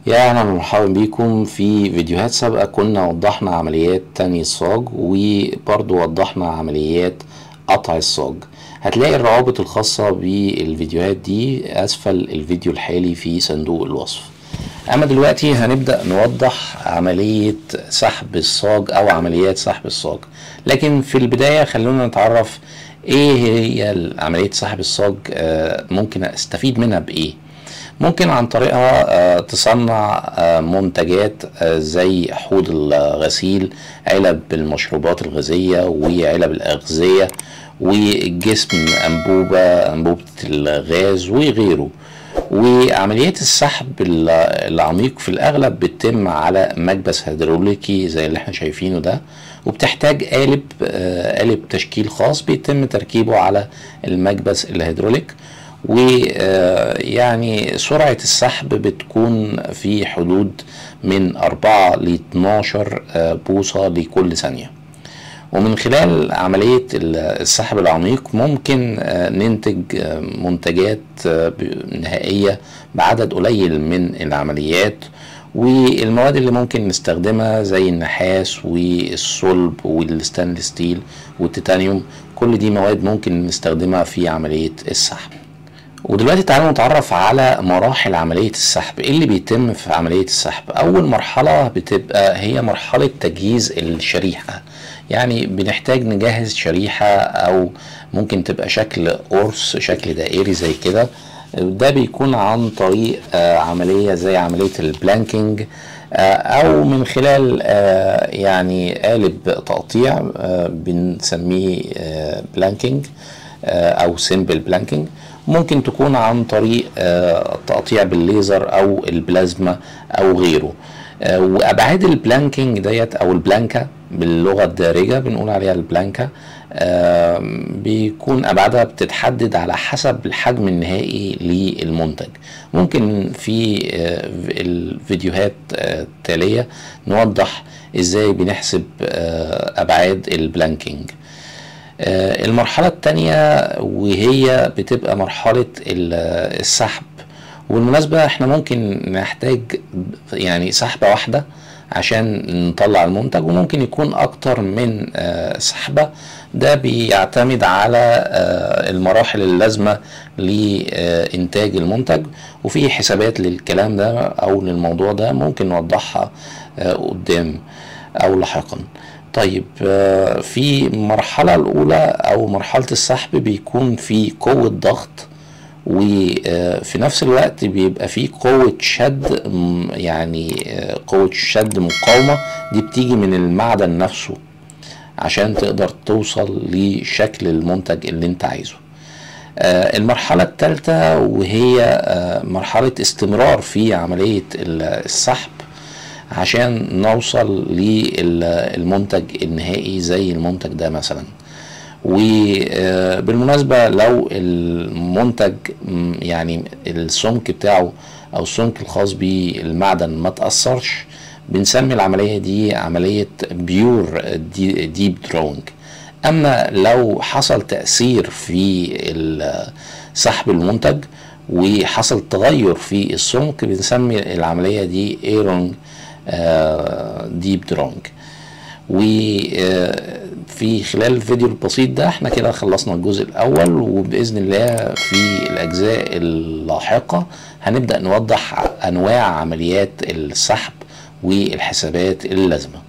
يا اهلا ومرحبا بيكم في فيديوهات سابقة كنا وضحنا عمليات تاني الصاج وبرضو وضحنا عمليات قطع الصاج هتلاقي الروابط الخاصة بالفيديوهات دي اسفل الفيديو الحالي في صندوق الوصف اما دلوقتي هنبدأ نوضح عملية سحب الصاج او عمليات سحب الصاج لكن في البداية خلونا نتعرف ايه هي عملية سحب الصاج آه، ممكن استفيد منها بايه ممكن عن طريقها آه، تصنع آه، منتجات آه، زي حوض الغسيل علب المشروبات الغازية وعلب الأغذية والجسم أنبوبة أنبوبة الغاز وغيره وعمليات السحب العميق في الأغلب بتتم على مكبس هيدروليكي زي اللي احنا شايفينه ده وبتحتاج قالب قالب تشكيل خاص بيتم تركيبه على المكبس الهيدروليك ويعني سرعة السحب بتكون في حدود من 4 ل 12 بوصة لكل ثانية ومن خلال عملية السحب العميق ممكن ننتج منتجات نهائية بعدد قليل من العمليات والمواد اللي ممكن نستخدمها زي النحاس والصلب والستانلس ستيل والتيتانيوم كل دي مواد ممكن نستخدمها في عملية السحب ودلوقتي تعالوا نتعرف على مراحل عملية السحب ايه اللي بيتم في عملية السحب اول مرحلة بتبقى هي مرحلة تجهيز الشريحة يعني بنحتاج نجهز شريحة او ممكن تبقى شكل قرص شكل دائري زي كده ده بيكون عن طريق عملية زي عملية البلانكينج او من خلال يعني قالب تقطيع بنسميه بلانكينج او سيمبل بلانكينج ممكن تكون عن طريق تقطيع بالليزر او البلازما او غيره وابعاد البلانكينج ديت او البلانكا باللغه الدارجه بنقول عليها البلانكا بيكون ابعادها بتتحدد على حسب الحجم النهائي للمنتج ممكن في الفيديوهات التاليه نوضح ازاي بنحسب ابعاد البلانكينج المرحلة التانية وهي بتبقى مرحلة السحب والمناسبة احنا ممكن نحتاج يعني سحبة واحدة عشان نطلع المنتج وممكن يكون اكتر من سحبة ده بيعتمد على المراحل اللازمة لإنتاج المنتج وفي حسابات للكلام ده أو للموضوع ده ممكن نوضحها قدام أو لاحقا طيب في المرحلة الأولى أو مرحلة السحب بيكون في قوة ضغط وفي نفس الوقت بيبقى في قوة شد يعني قوة شد مقاومة دي بتيجي من المعدن نفسه عشان تقدر توصل لشكل المنتج اللي انت عايزه المرحلة الثالثة وهي مرحلة استمرار في عملية السحب عشان نوصل للمنتج النهائي زي المنتج ده مثلا وبالمناسبة لو المنتج يعني السمك بتاعه او السمك الخاص بالمعدن ما تأثرش بنسمي العملية دي عملية بيور دي ديب درونج اما لو حصل تأثير في سحب المنتج وحصل تغير في السمك بنسمي العملية دي ايرونج ديب درونج وفي خلال الفيديو البسيط ده احنا كده خلصنا الجزء الاول وباذن الله في الاجزاء اللاحقه هنبدا نوضح انواع عمليات السحب والحسابات اللازمه